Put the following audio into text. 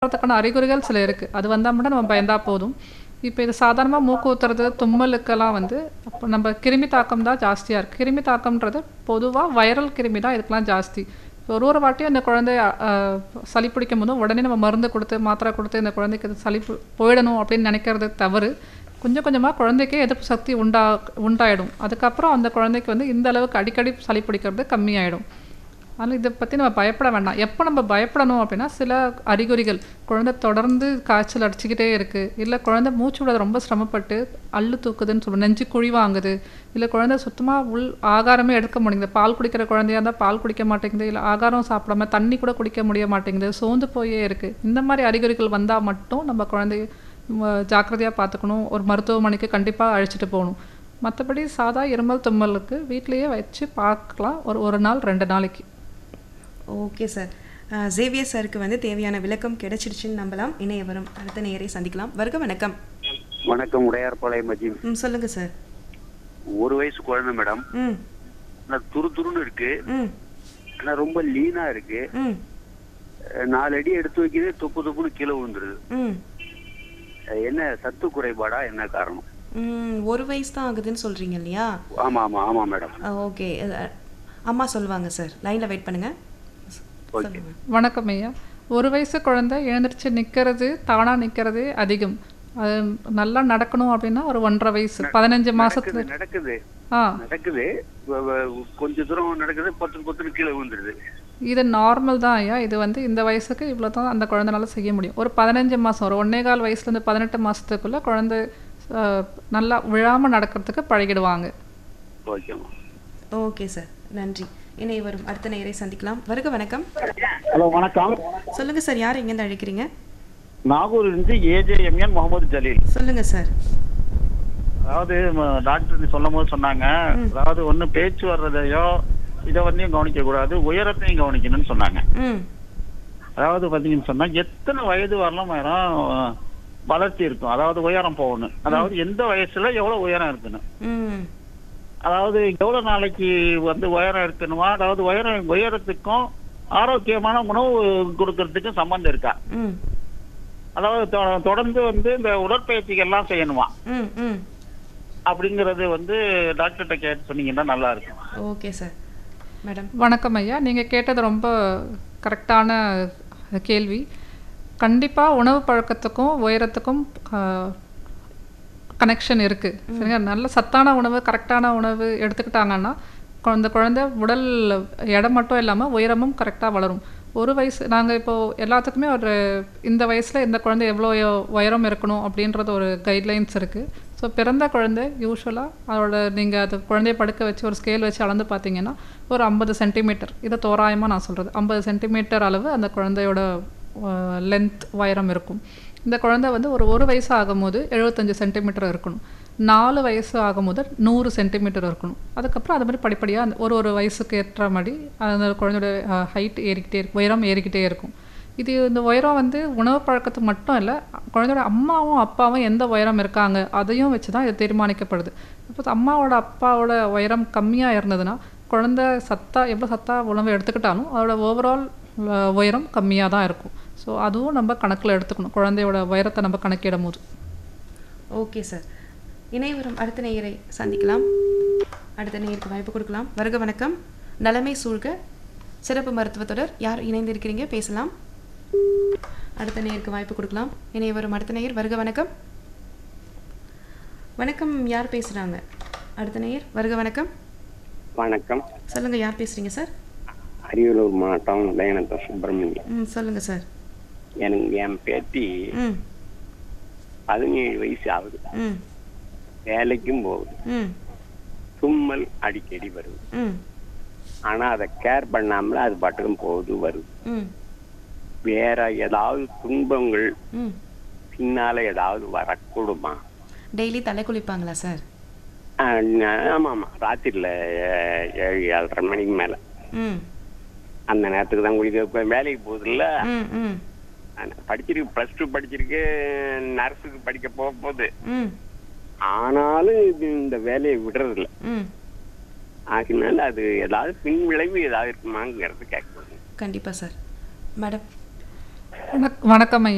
வரதுக்கான அறிகுறிகள் சில இருக்குது அது வந்தால் மட்டும் நம்ம பயந்தா போதும் இப்போ இது சாதாரணமாக மூக்கு ஊத்துறது தும்மலுக்கெல்லாம் வந்து அப்போ நம்ம கிருமி தாக்கம் தான் ஜாஸ்தியாக இருக்குது கிருமி தாக்கம்ன்றது பொதுவாக வைரல் கிருமி தான் இதுக்கெல்லாம் ஜாஸ்தி ஒரு ஒரு வாட்டியும் இந்த குழந்தை அஹ், சளி பிடிக்கும் போதும் உடனே நம்ம மருந்து கொடுத்து மாத்திரை கொடுத்து இந்த குழந்தைக்கு இது சளி பு- போயிடணும் அப்படின்னு நினைக்கிறது தவறு கொஞ்சம் கொஞ்சமாக குழந்தைக்கே எதிர்ப்பு சக்தி உண்டா உண்டாயிடும் அதுக்கப்புறம் அந்த குழந்தைக்கு வந்து இந்த அளவுக்கு அடிக்கடி சளி பிடிக்கிறது கம்மியாயிடும் அதனால் இதை பற்றி நம்ம பயப்பட வேண்டாம் எப்போ நம்ம பயப்படணும் அப்படின்னா சில அறிகுறிகள் குழந்தை தொடர்ந்து காய்ச்சல் அடிச்சுக்கிட்டே இருக்குது இல்லை குழந்தை மூச்சு விட ரொம்ப சிரமப்பட்டு அள்ளு தூக்குதுன்னு சொல்லுவோம் நெஞ்சு குழி வாங்குது இல்லை குழந்தை சுத்தமாக உள் ஆகாரமே எடுக்க மாட்டேங்குது பால் குடிக்கிற குழந்தையா இருந்தால் பால் குடிக்க மாட்டேங்குது இல்லை ஆகாரம் சாப்பிடாம தண்ணி கூட குடிக்க முடிய மாட்டேங்குது சோர்ந்து போயே இருக்குது இந்த மாதிரி அறிகுறிகள் வந்தால் மட்டும் நம்ம குழந்தைய ஜாக்கிரதையாக பார்த்துக்கணும் ஒரு மருத்துவமனைக்கு கண்டிப்பாக அழைச்சிட்டு போகணும் மற்றபடி சாதா இருமல் தும்மலுக்கு வீட்டிலேயே வச்சு பார்க்கலாம் ஒரு ஒரு நாள் ரெண்டு நாளைக்கு ஓகே சார் ஜேவியர் சாருக்கு வந்து தேவையான விளக்கம் கிடைச்சிடுச்சுன்னு நம்பலாம் இணைய வரும் அடுத்த நேயரை சந்திக்கலாம் வருக வணக்கம் வணக்கம் உடையார்பாளையம் மஜீம் ம் சொல்லுங்க சார் ஒரு வயசு குழந்தை மேடம் ம் ஆனா துரு துருன்னு இருக்கு ம் ஆனா ரொம்ப லீனா இருக்கு ம் அஹ் நாலு அடி எடுத்து வைக்கிறது தொப்பு தொப்புன்னு கீழே விழுந்துருது ம் அஹ் என்ன சத்து குறைபாடா என்ன காரணம் ம் ஒரு வயசு தான் ஆகுதுன்னு சொல்கிறீங்க இல்லையா ஆமா ஆமா ஆமா மேடம் ஓகே அம்மா சொல்லுவாங்க சார் லைனில் வெயிட் பண்ணுங்க ஓகே சொல்லுங்க வணக்கம் ஐயா ஒரு வயசு குழந்தை எழுந்திரிச்சு நிற்கிறது தானாக நிற்கிறது அதிகம் அது நல்லா நடக்கணும் அப்படின்னா ஒரு ஒன்றரை வயசு பதினஞ்சு மாசத்துல நடக்குது நடக்குது ஆ நடக்குது வ- வ- கொஞ்ச தூரம் நடக்குது பத்து பத்துன்னு கீழே விழுந்துருது இது நார்மல் தான் ஐயா இது வந்து இந்த வயசுக்கு இவ்வளோ தான் அந்த குழந்தைனால செய்ய முடியும் ஒரு பதினஞ்சு மாதம் ஒரு ஒன்னே கால் வயசுலேருந்து பதினெட்டு மாதத்துக்குள்ளே குழந்தை அஹ், நல்லா விழாமல் நடக்கிறதுக்கு பழகிடுவாங்க ஓகேம்மா ஓகே சார் நன்றி இணைய வரும் அடுத்த நேயரை சந்திக்கலாம் வருக வணக்கம் ஹலோ வணக்கம் சொல்லுங்க சார் யார் எங்கேருந்து அழைக்கிறீங்க நாகூரிலிருந்து ஏஜேஎம்என் முகமது ஜலீல் சொல்லுங்க சார் அதாவது ம- டாக்டர் சொல்லும் போது சொன்னாங்க அதாவது ஒண்ணு பேச்சு வர்றதையோ இதை வந்து கவனிக்க கூடாது உயரத்தையும் கவனிக்கணும்னு சொன்னாங்க ம் அதாவது பாத்தீங்கன்னு சொன்னா எத்தனை வயது வரலாம் வேணும் வளர்ச்சி இருக்கும் அதாவது உயரம் போகணும் அதாவது எந்த வயசுல எவ்வளவு உயரம் இருக்கணும் ம் அதாவது எவ்வளவு நாளைக்கு வந்து உயரம் இருக்கணுமா அதாவது உயரம் உயரத்துக்கும் ஆரோக்கியமான உணவு கொடுக்கறதுக்கும் சம்பந்தம் இருக்கா ம் அதாவது தொ- தொடர்ந்து வந்து இந்த உடற்பயிற்சிகள் எல்லாம் செய்யணுமா ம் ம் அப்படிங்கறது வந்து டாக்டர்கிட்ட கேட்டு சொன்னீங்கன்னா நல்லா இருக்கும் ஓகே சார் மேடம் வணக்கம் ஐயா நீங்கள் கேட்டது ரொம்ப கரெக்டான கேள்வி கண்டிப்பாக உணவு பழக்கத்துக்கும் உயரத்துக்கும் கனெக்ஷன் இருக்குது சரிங்க நல்ல சத்தான உணவு கரெக்டான உணவு எடுத்துக்கிட்டாங்கன்னா கொ- அந்த குழந்தை உடல் எடை மட்டும் இல்லாமல் உயரமும் கரெக்டாக வளரும் ஒரு வயசு நாங்கள் இப்போது எல்லாத்துக்குமே ஒரு இந்த வயசில் இந்த குழந்தை எவ்வளோ உயரம் இருக்கணும் அப்படின்றது ஒரு கைட்லைன்ஸ் இருக்குது ஸோ பிறந்த குழந்தை யூஸ்வலாக அதோட நீங்கள் அது குழந்தைய படுக்க வச்சு ஒரு ஸ்கேல் வச்சு அளந்து பார்த்தீங்கன்னா ஒரு ஐம்பது சென்டிமீட்டர் இதை தோராயமாக நான் சொல்கிறது ஐம்பது சென்டிமீட்டர் அளவு அந்த குழந்தையோட லென்த் உயரம் இருக்கும் இந்த குழந்தை வந்து ஒரு ஒரு வயசு ஆகும்போது எழுபத்தஞ்சு சென்டிமீட்டர் இருக்கணும் நாலு வயசு ஆகும்போது நூறு சென்டிமீட்டர் இருக்கணும் அதுக்கப்புறம் அது மாதிரி படிப்படியாக அந்த ஒரு ஒரு வயசுக்கு ஏற்ற மாதிரி அந்த குழந்தையோட ஹைட் ஏறிக்கிட்டே இருக்கும் உயரம் ஏறிக்கிட்டே இருக்கும் இது இந்த உயரம் வந்து உணவு பழக்கத்துக்கு மட்டும் இல்லை குழந்தையோட அம்மாவும் அப்பாவும் எந்த உயரம் இருக்காங்க அதையும் வச்சு தான் இது தீர்மானிக்கப்படுது இப்போ அம்மாவோட அப்பாவோட உயரம் கம்மியாக இருந்ததுன்னா குழந்தை சத்தா எவ்வளோ சத்தா உணவு எடுத்துக்கிட்டாலும் அதோட ஓவரால் உயரம் கம்மியாக தான் இருக்கும் ஸோ அதுவும் நம்ம கணக்கில் எடுத்துக்கணும் குழந்தையோட உயரத்தை நம்ம கணக்கிடும் போது ஓகே சார் இணைய வரும் அடுத்த நேயரை சந்திக்கலாம் அடுத்த நேயருக்கு வாய்ப்பு கொடுக்கலாம் வருக வணக்கம் நலமை சூழ்க சிறப்பு மருத்துவ தொடர் யார் இணைந்திருக்கிறீங்க பேசலாம் அடுத்த நேயருக்கு வாய்ப்பு கொடுக்கலாம் இணைய வரும் அடுத்த நேயர் வருக வணக்கம் வணக்கம் யார் பேசுறாங்க அடுத்த நேயர் வருக வணக்கம் வணக்கம் சொல்லுங்க யார் பேசுறீங்க சார் அரியலூர் மாவட்டம் தயனந்த சுப்பிரமணியம் ம் சொல்லுங்க சார் எனக்கு என் பேத்தி ம் பதினேழு வயசு ஆகுது ம் வேலைக்கும் போகுது ம் தும்மல் அடிக்கடி வருது ம் ஆனா அதை கேர் பண்ணாமல அது பாட்டுக்கும் போகுது வருது ம் வேற ஏதாவது துன்பங்கள் ம் பின்னால ஏதாவது வரக்கூடுமா டெய்லி தலை குளிப்பாங்களா சார் ஆஹ் ந- ஆமா ஆமா ராத்திரில ஏ- ஏழு ஏழரை மணிக்கு மேல ம் அந்த நேரத்துக்கு தான் குளிக்க இப்ப வேலைக்கு போகுதுல்ல ம் ம் ஆனா, படிச்சிருக்கு பிளஸ் டூ படிச்சிருக்கு நர்ஸுக்கு படிக்க போக போகுது ம் ஆனாலும் இது இந்த வேலையை விடுறது இல்ல ம் ஆகினால அது ஏதாவது பின் விளைவு ஏதாவது இருக்குமாங்கிறது கேட்கணும் கண்டிப்பாக சார் மேடம் வணக் வணக்கம் ஐயா